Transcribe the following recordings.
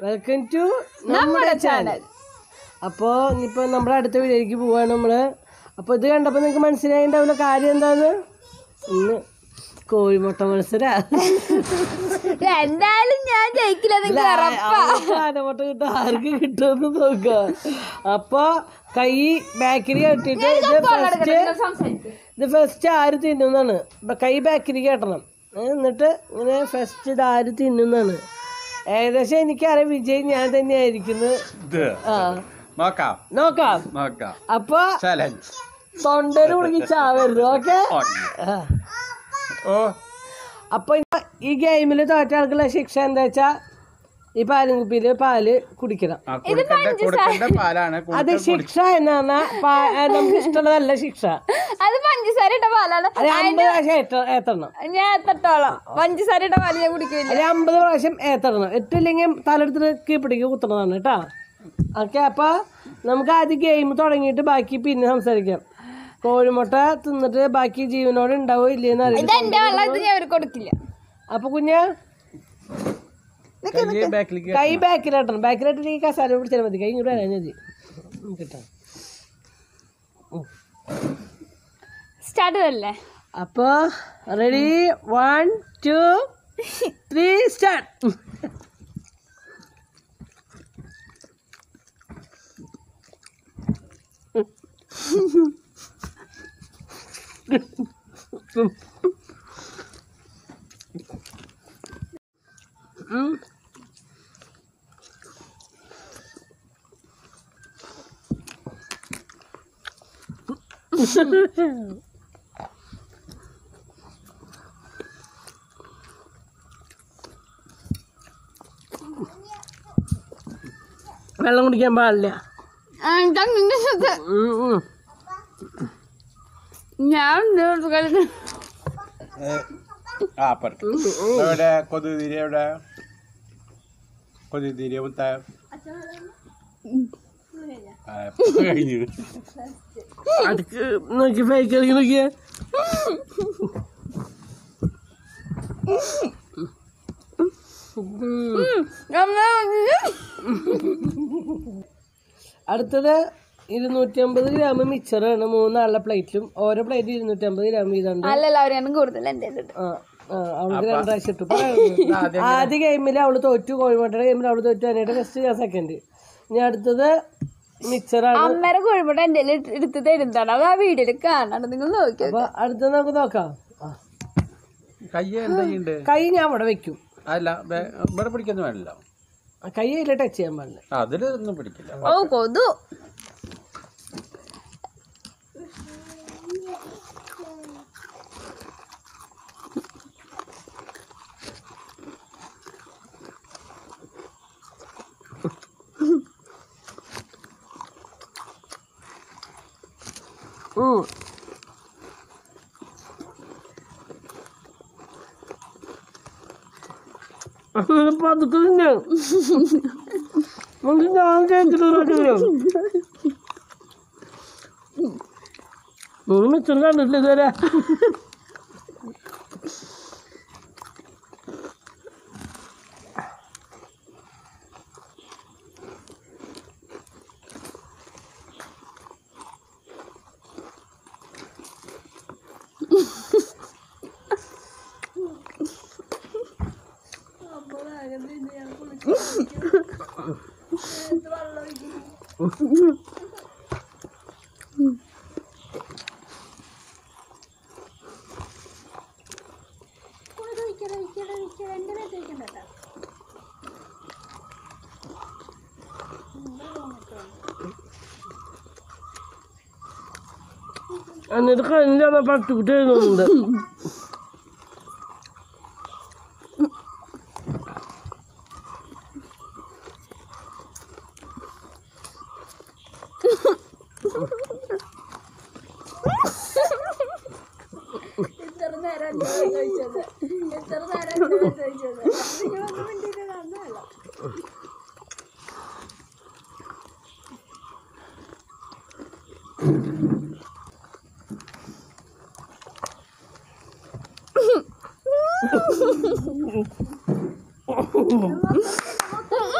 Welcome to നമ്മുടെ channel അപ്പോൾ ഇനിയിപ്പോൾ നമ്മുടെ അടുത്ത വീഡിയോയ്ക്ക് പോവാണ് നമ്മൾ അപ്പോൾ ഇത് കണ്ടപ്പോൾ നിങ്ങൾക്ക് മനസ്സിലായിണ്ടാവില്ല കാര്യം എന്താന്ന് ഇന്ന് കോഴിമുട്ട മത്സര എന്തായാലും ഞാൻ ജയിക്കില്ല ആനമുട്ട കിട്ടും ആർക്ക് കിട്ടുമെന്ന് നോക്കുക അപ്പൊ കൈ ബാക്കിൽ കെട്ടിട്ട് ഇത് ഫസ്റ്റ് ഇത് ഫസ്റ്റ് ആര് തിന്നുന്നാണ് ഇപ്പൊ കൈ ബാക്കിൽ കെട്ടണം ഏ, എന്നിട്ട് ഇങ്ങനെ ഫസ്റ്റ് ഇത് ആര് തിന്നുന്നാണ് ഏകദേശം എനിക്കറിയാം വിജയ് ഞാൻ തന്നെയായിരിക്കുന്നു ഇത് ആ നോക്കാം നോക്കാം നോക്കാം അപ്പൊ ചലഞ്ച് തൊണ്ടര് കുടുങ്ങി ചാവരുത് ഓക്കെ ഓ അപ്പൊ ഇ- ഈ ഗെയിമിൽ തോറ്റ ആൾക്കുള്ള ശിക്ഷ എന്താ വെച്ചാ ഈ പാലും കുപ്പിയില് പാല് കുടിക്കണം ആ, കൊടുക്കേണ്ട കൊടുക്കേണ്ട പാലാണ് അത് കൊടുക്ക- ശിക്ഷ എന്ന് പറഞ്ഞാൽ പാ- ആ, നമുക്ക് ഇഷ്ടമുള്ളതല്ല ശിക്ഷ അത് പഞ്ചസാര ഇട്ട പാലാണ് അത് അമ്പത് പ്രാവശ്യം ഏത്ത- ഏത്തണം ഞാൻ എത്തട്ടോളം പഞ്ചസാര ഇട്ട പാല് ഞാൻ കുടിക്കില്ല അത് അമ്പത് പ്രാവശ്യം ഏത്തണം എത്തില്ലെങ്കിൽ തലെടുത്ത് കീപ്പിടിക്ക് കുത്തണതാണ് കേട്ടാ ഓക്കെ അപ്പൊ നമുക്ക് ആദ്യം ഗെയിം തുടങ്ങിയിട്ട് ബാക്കി പിന്നെ സംസാരിക്കാം കോഴിമുട്ട തിന്നിട്ട് ബാക്കി ജീവനോട് ഉണ്ടാവോ ഇല്ലേന്ന് ഇത് അറിയില്ല എന്റെ വെള്ളം ഇത് ഞാൻ അവർക്ക് കൊടുക്കില്ല അപ്പൊ കുഞ്ഞ കൈ ബാക്കിലേക്ക് കൈ ബാക്കിലാട്ടണം ബാക്കിലായിട്ട് ഈ കസാര പിടിച്ചാൽ മതി കൈ ഇങ്ങോട്ട് വരാൻ മതി കിട്ടാം സ്റ്റാർട്ട് അല്ലേ അപ്പൊ ready one two three start വെള്ളം കുടിക്കാൻ പാടില്ല ഉം, ഉം. ഞാൻ ആ അപ്പുറത്ത് എവിടെ കൊതുതിരി എവിടെ കൊതുതിരി മുത്ത ആ, കഴിഞ്ഞു അടുക്ക് നോക്കി ഫേക്ക് കളിക്ക് നോക്കിയേ അടുത്തത് ഇരുന്നൂറ്റി അമ്പത് ഗ്രാം മിച്ചറാണ് മൂന്നാളുടെ പ്ലേറ്റിലും ഓരോ പ്ലേറ്റ് ഇരുന്നൂറ്റി അമ്പത് ഗ്രാം വീതമുണ്ട് അല്ലല്ലാവരും കൂടുതൽ എന്റെ ആ ആ, അവൾക്ക് രണ്ട് പ്രാവശ്യം ഇട്ടു പറയാം. ആദ്യ ഗെയിമിൽ അവള് തോറ്റു കോഴിമുട്ടയുടെ ഗെയിമിൽ അവള് തോറ്റു അതിനായിട്ട് ഫസ്റ്റ് ഞാൻ സെക്കൻഡ് ഇനി അടുത്തത് മിച്ചറാണ് അമ്മേരെ കുഴിമുട്ട എന്റെ എടുത്ത് തരുന്നതാണ് അത് ആ വീഡിയോയിൽ കാണാണ്ട് നിങ്ങൾ നോക്കിയോ അപ്പൊ അടുത്തത് നമുക്ക് നോക്കാം ആ. കൈ എന്താ ചെയ്യണ്ട് കൈ ഞാൻ അവിടെ വെക്കും അല്ല ബേ- ഇവിടെ പിടിക്കൊന്നും വേണ്ടല്ലോ ആ, കൈ അതിൽ ടച്ച് ചെയ്യാൻ പാടില്ല അതിലൊന്നും പിടിക്കില്ല ഓ കൊതു ഉം. അങ്ങനെ പതുക്കെ തന്നെ നമുക്ക് ഞാൻ കേട്ടിട്ടില്ല മൂന്ന് മിച്ചം കണ്ടിട്ടില്ല ഇതുവരെ എന്നിട്ട് കഴിഞ്ഞാൽ പട്ടുകുട്ടി എഴുതുന്നുണ്ട്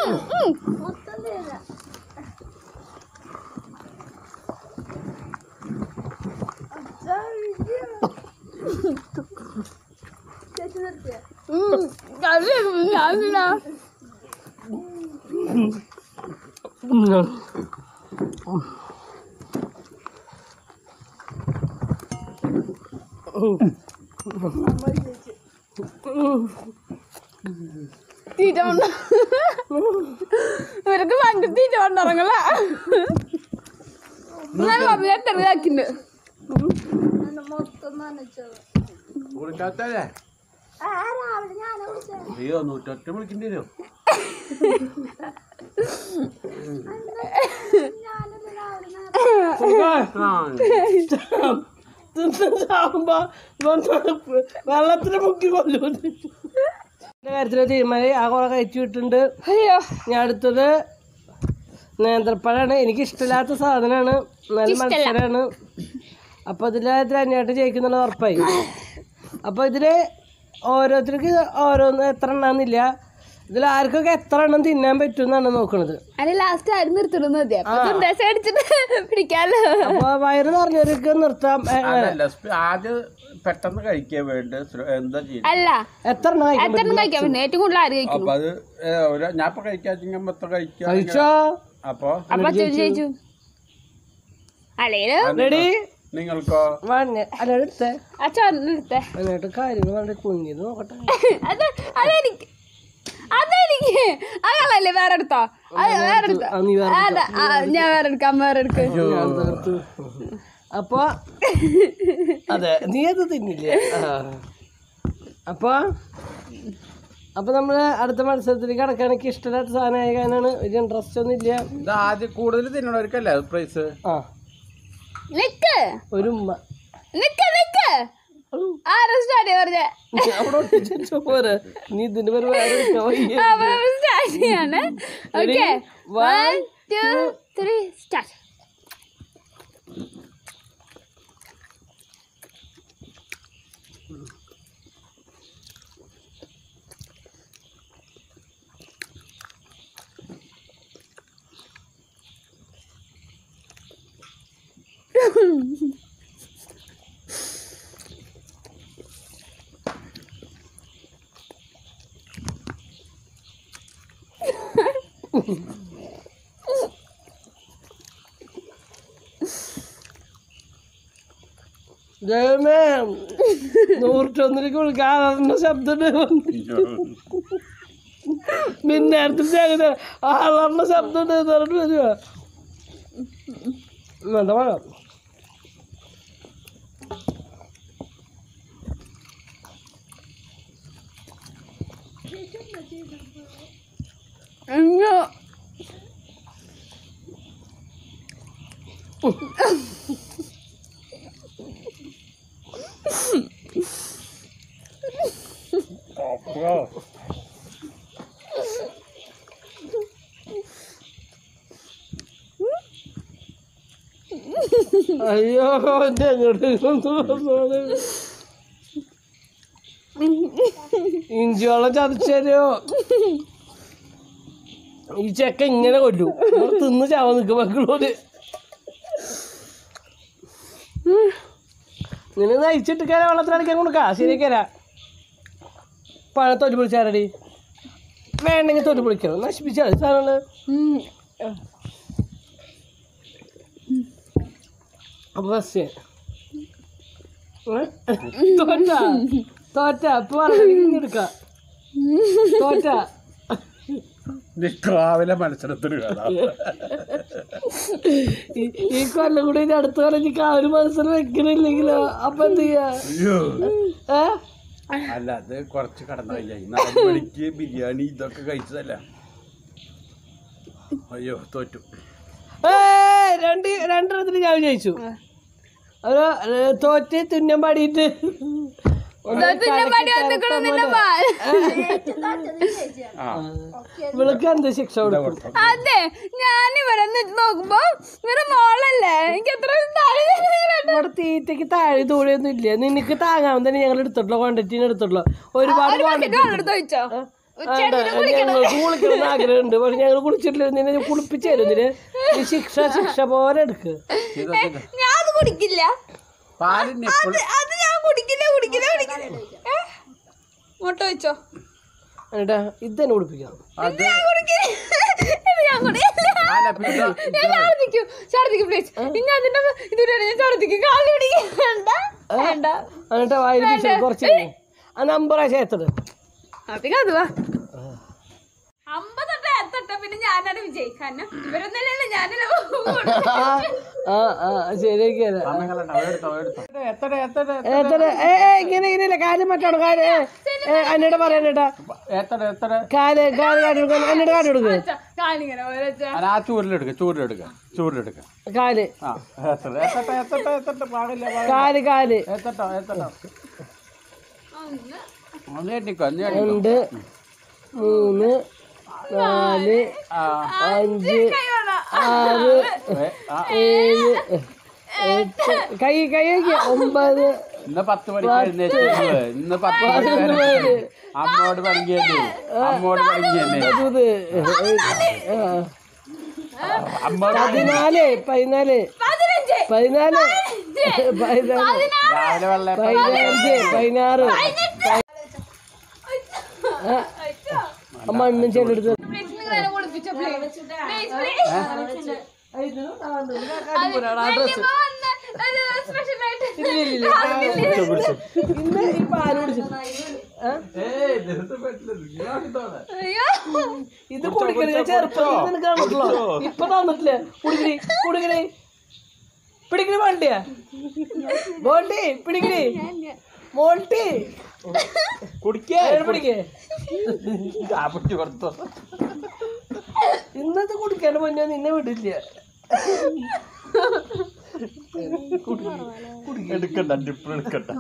ഞാനില്ല തീറ്റ കൊണ്ട് ഇവർക്ക് ഭയങ്കര തീറ്റ കൊണ്ടിറങ്ങല ഞാൻ പറഞ്ഞ തെറിയാക്കിണ്ട് കൊടുക്കാത്തല്ലേ അയ്യോ നൂറ്റൊറ്റ വിളിക്കേണ്ടി വരും ചാവുമ്പോ വെള്ളത്തിന് മുക്കി കൊല്ലു കാര്യത്തില് തീരുമാനം ആ കുറെ കഴിച്ചു വിട്ടിട്ടുണ്ട് അയ്യോ ഞാൻ അടുത്തത് നേന്ത്രപ്പഴമാണ് എനിക്ക് ഇഷ്ടമില്ലാത്ത സാധനമാണ് നല്ല മത്സരമാണ് അപ്പൊ ഇതില് ധന്യായിട്ട് ജയിക്കുന്നുള്ള ഉറപ്പായി അപ്പൊ ഇതില് ഓരോരുത്തർക്ക് ഓരോന്ന് എത്ര എണ്ണാന്നില്ല ഇതിൽ ആർക്കൊക്കെ എത്ര എണ്ണം തിന്നാൻ പറ്റും എന്നാണ് നോക്കണത് അതിന് ലാസ്റ്റ് ആരും നിർത്തണം മതി അപ്പൊ തുണ്ടേശ അടിച്ചിട്ട് പിടിക്കാലോ അപ്പൊ വയറ് നിറഞ്ഞവർക്ക് നിർത്താം ഏ, അതല്ല സ്പ- ആദ്യം പെട്ടെന്ന് കഴിക്കാൻ വേണ്ടി ശ്ര- എന്താ ചെയ്യുന്നത് അല്ല എത്ര എണ്ണം കഴിക്കാൻ എത്ര എണ്ണം കഴിക്കാൻ പറ്റും ഏറ്റവും കൂടുതൽ ആര് കഴിക്കും അപ്പൊ അത് ഏ, ഒരു- ഞാൻ ഇപ്പൊ കഴിക്കാച്ചെങ്കിൽ മൊത്തം കഴിക്കാം കഴിച്ചോ അപ്പൊ അപ്പൊ അച്ഛൻ ജയിച്ചു അല്ലേല് റെഡി നിങ്ങൾക്കോ അല്ല എടുത്തേ അച്ഛൻ എടുത്തേ എന്നിട്ട് കാര്യങ്ങൾ വളരെ കുഞ്ഞിത് നോക്കട്ടെ അത് അതെനിക്ക് അതെനിക്ക് അതല്ലേ വേറെ എടുത്തോ അത് വേറെ എടുത്തോ ആ, നീ വേറെ അതാ ആ, ഞാൻ വേറെ എടുക്കാം വേറെ എടുക്ക് ഞാൻ തീർത്തു അപ്പൊ അതെ നീ അത് തിന്നില്ലേ ആ. അപ്പൊ അപ്പൊ നമ്മള് അടുത്ത മത്സരത്തിലേക്ക് കടക്കാൻ എനിക്ക് ഇഷ്ടമില്ലാത്ത സാധനമായ കാരണമാണ് ഒരു ഇൻട്രസ്റ്റ് ഒന്നും ഇല്ല ഇത് ആദ്യം കൂടുതൽ തിന്നണവർക്കല്ലേ പ്രൈസ് ആ നിക്ക് ഒരു ഉമ്മ നിക്ക് നിക്ക് ആരാ സ്റ്റാർട്ട് പറഞ്ഞേ നീ അവിടെ ഒട്ടിച്ചോ പോരെ നീ ഇതിന്റെ പേര് വേറെ എടുക്കാൻ വയ്യ. അപ്പൊ സ്റ്റാർട്ട് ചെയ്യാണ് okay one two three start ദൈവമേ നൂറിട്ടൊന്നിലേക്ക് വിളിക്കാറുന്ന ശബ്ദം പിന്നെ നേരത്തെ അങ്ങനെ ആളറിഞ്ഞ ശബ്ദം ഉണ്ട് പറഞ്ഞിട്ട് വരുവാ വേണ്ട വേണം അയ്യോ അയ്യോ എന്റെ അങ്ങോട്ട് ഇഞ്ചി വെള്ളം ചതച്ചോ ഈ ചെക്ക ഇങ്ങനെ കൊല്ലും നമ്മള് തിന്ന് ചാവ നിൽക്കും മക്കളോട് നിന്നെ നയിച്ചിട്ട് കയറാ വെള്ളത്തിലടിക്കാൻ കൊടുക്കാ ശരിയാ പഴ തൊലി പൊളിച്ചാരടി വേണ്ടെങ്കിൽ തൊലി പൊളിക്കണം നശിപ്പിച്ചാൽ സാധനങ്ങള് ഉം. അപ്പൊ ബസ് തോറ്റ തോറ്റ ഇപ്പൊ എടുക്ക തോറ്റ രാവിലെ മത്സരത്തിന് കാണാം ഈ- ഈ കൊല്ലം കൂടി ഇനി അടുത്ത കൊല്ലം എനിക്ക് ആ ഒരു മത്സരം വെക്കണില്ലെങ്കിലോ അപ്പൊ എന്ത് ചെയ്യാ അയ്യോ ഏ അല്ല അത് കുറച്ച് കടന്നു കഴിഞ്ഞായി നാല് മണിക്ക് ബിരിയാണി ഇതൊക്കെ കഴിച്ചതല്ല അയ്യോ തോറ്റു ഏ, രണ്ട് രണ്ടെണ്ണത്തിന് ഞാൻ ജയിച്ചു ഒരു ഏ, തോറ്റ് തുന്നം പാടിയിട്ട് ഒന്ന് പിന്നെ പടി വന്നിക്കണം നിന്റെ പാൽ ആ ഇവൾക്ക് എന്ത് ശിക്ഷ ഇതാ കൊടുക്കും കൊടുത്തോ. അതെ ഞാൻ ഇവിടെ നിന്നിട്ട് നോക്കുമ്പോ ഇവരെ മോളല്ലേ എനിക്ക് എത്ര താഴെ ഇവിടെ തീറ്റയ്ക്ക് താഴെ തൂളിയൊന്നും ഇല്ല നിനക്ക് താങ്ങാൻ തന്നെ ഞങ്ങൾ എടുത്തിട്ടുള്ള ക്വാണ്ടിറ്റിന് എടുത്തിട്ടുള്ള ഒരുപാട് ഒരു ബക്കറ്റ് വെള്ളം എടുത്ത് വെച്ചോ ഞങ്ങൾക്ക് കുളിക്കണം എന്ന് ആഗ്രഹമുണ്ട് പക്ഷെ ഞങ്ങൾ കുളിച്ചിട്ടില്ല നിന്നെ കുളിപ്പിച്ചു തരും ഇതിന് ഈ ശിക്ഷ ശിക്ഷ പോലെ എടുക്ക് ഇതൊക്കെ ഞാൻ അത് കുടിക്കില്ല പാലിന് എപ്പോഴും അത് അത് ഞാൻ കുടിക്കില്ല കുടിക്കില്ല കുടിക്കില്ല ഏ? മുട്ട വെച്ചോ എന്നിട്ടാ ഇത് തന്നെ കുളിപ്പിക്കണം അത് ഞാൻ കുടിക്കില്ല ഇത് ഞാൻ കുടിക്കില്ല അല്ല പിന്നെ ഞാൻ ഛർദിക്കും ഛർദിക്കും പ്ലീസ് ഇനി അതിന്റെ ഇതുവരെ ഞാൻ ഛർദിക്കും കാല് പിടിക്കും വേണ്ട വേണ്ട എന്നിട്ട് വായിൽ പിടിച്ച് കുറച്ച് കഴിഞ്ഞ്. ആ നമ്പർ ചേർത്തത് അധികം അത് വാ അമ്പത്തൊട്ട എത്തൊട്ട പിന്നെ ഞാനാണ് വിജയിക്കാൻ ഇവരൊന്നല്ലല്ലോ ഞാനല്ല ആ ആ ശരിയാക്കിയല്ല സമയങ്ങളുണ്ട് അവരെടുത്തോ അവരെടുത്തോ എത്ര എത്ര എത്ര ഏ ഏ, ഇങ്ങനെ ഇങ്ങനെയല്ല കാല് മറ്റാണ് കാല് ഏ, ഏ, എന്നോട് പറയാനേട്ടാ എത്ര എത്ര കാല് കാല് കാട്ടി കൊടുക്കാൻ എന്നോട് കാട്ടി കൊടുക്ക് കാണിങ്ങനെ ഓരോച്ച അല്ല ആ ചൂരിലെടുക്ക ചൂരിലെടുക്ക ചൂരിലെടുക്ക കാല് ആ എത്ര എത്ര എത്ര എത്ര പാടില്ല പാടില്ല കാല് കാല് എത്തട്ടോ എത്തട്ടോ ഒന്ന് എണ്ണിക്കോ ഒന്ന് എണ്ണിക്കോ രണ്ട് മൂന്ന് നാല് ആ അഞ്ച് ആറ് ഏ, ആ ഏഴ് എട്ട് കൈ കൈ വയ്ക്ക. ഒമ്പത് ഇന്ന് പത്ത് മണിക്ക് എഴുന്നേറ്റ് നിങ്ങള്. ഇന്ന് പത്ത് മണിക്ക് എഴുന്നേറ്റ് അമ്മോട് പണിക്കല്ലേ അമ്മോട് പണിക്കല്ലേ ഇരുപത് ആ. അമ്മോട് പതിനാല് പതിനാല് പതിനഞ്ച് പതിനാല് പതിനാല് രാവിലെ വെള്ള പതിനഞ്ച് പതിനാറ് ആ, ആ മണ്ണും ചെല്ലെടുത്ത് പ്ലീസ് നിങ്ങൾ എന്നെ കുളിപ്പിച്ചോ പ്ലീസ് പ്ലീസ് സ്പെഷ്യൽ ആയിട്ട് ഇന്ന് ഈ പാല് കുടിച്ചു ആ? അയ്യോ ഇത് കുടിക്കണ ചെറുപ്പത്തിൽ നിനക്ക് തന്നിട്ടുള്ളോ ഇപ്പൊ തന്നിട്ടില്ല കുടിക്കണി കുടിക്കണി പിടിക്കണി വണ്ടിയാ ബോണ്ടി പിടിക്കണി മോൾട്ടി കുടിക്കേ പിടിക്കേ ചാപ്പിട്ട് കൊടുത്തോ ഇന്നത്തെ കുടിക്കാൻ മുന്നേ നിന്നെ വിടില്ല എടുക്കണ്ട ഡിപ്പ് എടുക്കണ്ട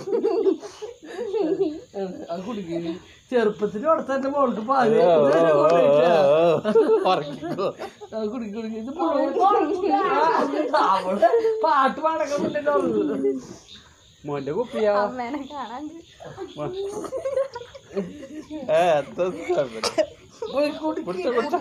അത് കുടിക്കണി ചെറുപ്പത്തിൽ വളർത്തന്റെ മോൾക്ക് പാല് ഇതുവരെ കൊണ്ടുപോയിട്ടില്ല. ഉറങ്ങിക്കോ അത് കുടിക്ക് കുടിക്ക്. ഇത് മുഴുവൻ ആ, അവളുടെ പാട്ട് പാടൊക്കെ കൊണ്ടിട്ടോ മോന്റെ കുപ്പിയാ അമ്മേനെ കാണാൻ ഏ എത്ര കുടിച്ച കുടിച്ച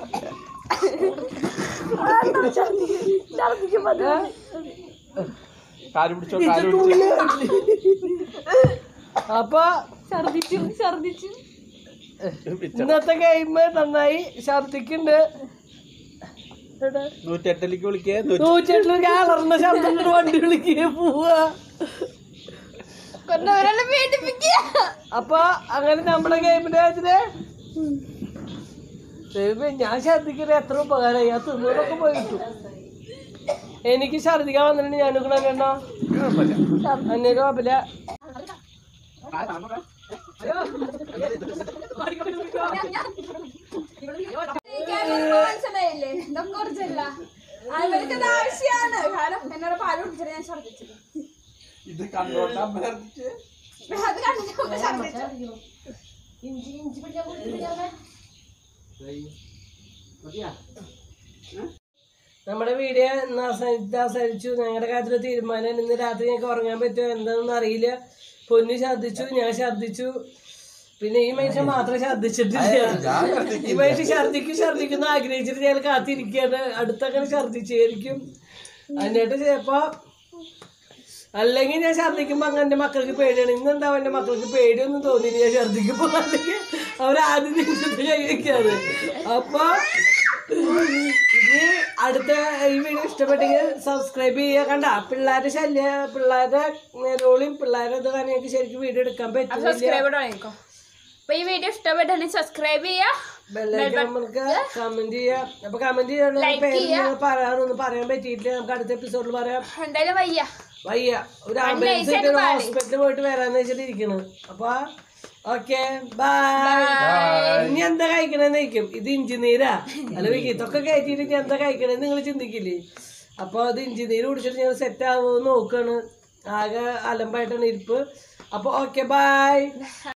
കാല് പിടിച്ചോ കാല് പിടിച്ചോ അപ്പൊ ഛർദിച്ചു ഛർദിച്ചു ഇന്നത്തെ ഗെയിം നന്നായി ഛർദിക്കുണ്ട് നൂറ്റെട്ടിലേക്ക് വിളിക്കേ നൂറ്റെട്ടിലൊരു അലർന്ന ശബ്ദം കൊണ്ട് വണ്ടി വിളിക്കുക പോവാ കൊണ്ടവരെല്ലാം പേടിപ്പിക്കുക അപ്പൊ അങ്ങനെ നമ്മുടെ ഗെയിമിന്റെ കാര്യത്തില് ദൈവമേ, ഞാൻ ഛർദിക്കുന്നത് എത്ര ഉപകാരമായി ആ തിന്നൂറൊക്കെ പോയി കിട്ടും എനിക്ക് ഛർദിക്കാൻ വന്നിട്ടുണ്ട് ഞാൻ എണ്ണോ അന്നേരം കുഴപ്പമില്ല മനസ്സിലായില്ലേ ഇതൊക്കെ കുറച്ചല്ല അവർക്ക് ആവശ്യമാണ് കാരണം എന്നോട് പാല് കുടിച്ചിട്ട് ഞാൻ ഛർദിച്ചു ഇത് കണ്ടോട്ടാ അത് കണ്ടിട്ട് ഛർദിച്ചു നമ്മുടെ വീഡിയോ ഇന്ന് അവസാനിച്ച് അവസാനിച്ചു ഞങ്ങളുടെ കാര്യത്തിൽ തീരുമാനം ഇന്ന് രാത്രി ഞങ്ങൾക്ക് ഉറങ്ങാൻ പറ്റുമോ എന്താണെന്ന് അറിയില്ല പൊന്നു ഛർദ്ദിച്ചു ഞാൻ ഛർദ്ദിച്ചു പിന്നെ ഈ മനുഷ്യൻ മാത്രം ഛർദ്ദിച്ചിട്ടില്ല ഈ മനുഷ്യൻ ഛർദ്ദിക്കും ഛർദ്ദിക്കുന്ന ആഗ്രഹിച്ചിട്ട് ഞങ്ങൾ കാത്തിരിക്കുകയാണ് അടുത്തങ്ങനെ ഛർദ്ദിച്ചായിരിക്കും എന്നിട്ട് ചിലപ്പോ അല്ലെങ്കിൽ ഞാൻ ഛർദ്ദിക്കുമ്പോ അങ്ങ് എന്റെ മക്കൾക്ക് പേടിയാണ് ഇന്നെന്താ എന്റെ മക്കൾക്ക് പേടിയൊന്നും തോന്നിയില്ല ഞാൻ ഛർദ്ദിക്കുമ്പോ അല്ലെങ്കിൽ അവരാദ്യം തിരിച്ചിട്ട് കഴിക്കാറ് അപ്പൊ ഇത് അടുത്ത ഈ വീഡിയോ ഇഷ്ടപ്പെട്ടെങ്കിൽ സബ്സ്ക്രൈബ് ചെയ്യുക കണ്ട പിള്ളേരുടെ ശല്യ പിള്ളേരുടെ റോളിയും പിള്ളേരുടെ ഇത് കാരണം എനിക്ക് ശരിക്കും വീഡിയോ എടുക്കാൻ പറ്റില്ല സബ്സ്ക്രൈബ് തുടങ്ങിക്കോ അപ്പൊ ഈ വീഡിയോ ഇഷ്ടപ്പെട്ടെങ്കിൽ സബ്സ്ക്രൈബ് ചെയ്യാ ബെല്ലൈക്കൺ നമുക്ക് കമന്റ് ചെയ്യാം അപ്പൊ കമന്റ് ചെയ്യാനുള്ള പേര് നിങ്ങൾ പറയാനൊന്നും പറയാൻ പറ്റിയിട്ടില്ല നമുക്ക് അടുത്ത എപ്പിസോഡിൽ പറയാം എന്തായാലും വയ്യ വയ്യ ഒരു ആംബുലൻസ് ഒരു ഹോസ്പിറ്റലിൽ പോയിട്ട് വരാന്ന് വെച്ചിട്ട് ഇരിക്കണ് അപ്പൊ ഓക്കെ ബൈ ഇനി എന്താ കഴിക്കണെന്ന് ചോദിക്കും ഇത് ഇഞ്ചിനീരാ അല്ല വിക്കി ഇതൊക്കെ കയറ്റിയിട്ട് ഇനി എന്താ കഴിക്കണെന്ന് നിങ്ങൾ ചിന്തിക്കില്ലേ അപ്പൊ അത് ഇഞ്ചിനീര് കുടിച്ചിട്ട് ഞങ്ങൾ സെറ്റ് ആവുമോ നോക്കാണ് ആകെ അലമ്പായിട്ടാണ് ഇരിപ്പ് അപ്പൊ ഓക്കെ ബൈ